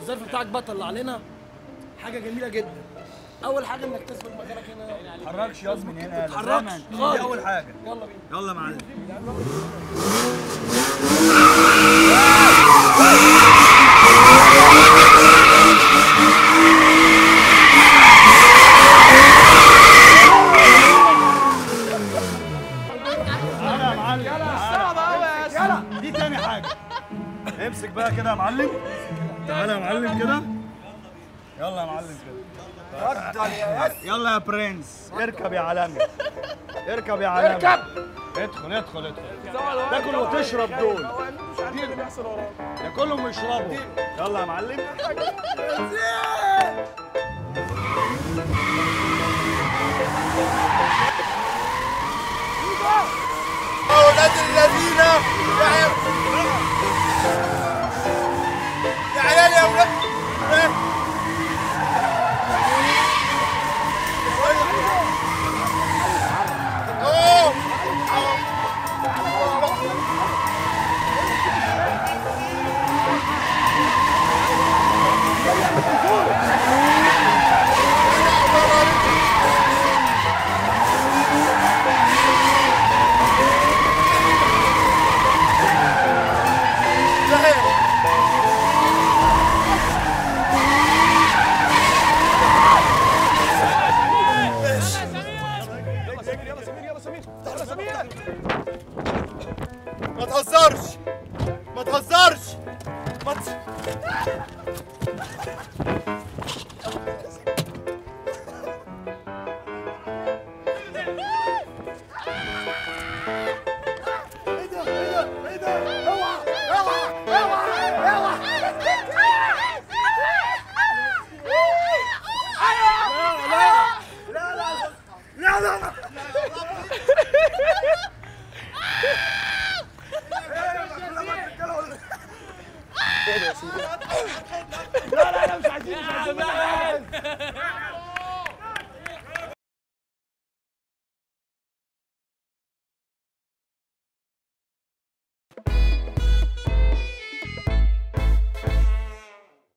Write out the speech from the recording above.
الظرف بتاعك بقى طلع لنا حاجه جميله جدا اول حاجه انك تثبت مكانك هنا ما تتحركش ياض من هنا تتحركش زي ما انت. خالص. دي اول حاجه يلا بينا يلا يا معلم تعالى يا معلم يلا دي تاني حاجه امسك بقى كده يا معلم تعالى يا معلم كده يلا يا معلم كده يلا يا برنس اركب يا عالمي اركب يا عالمي اركب ادخل ادخل ادخل تاكل وتشرب دول ياكلهم ويشربوا يلا يا معلم أولاد الذين يا يا عيال يا أولاد أوه. ما تهزرش ما تهزرش ما ت... ايه ده ايه ده ايه ده اوعى اوعى اوعى اوعى لا لا لا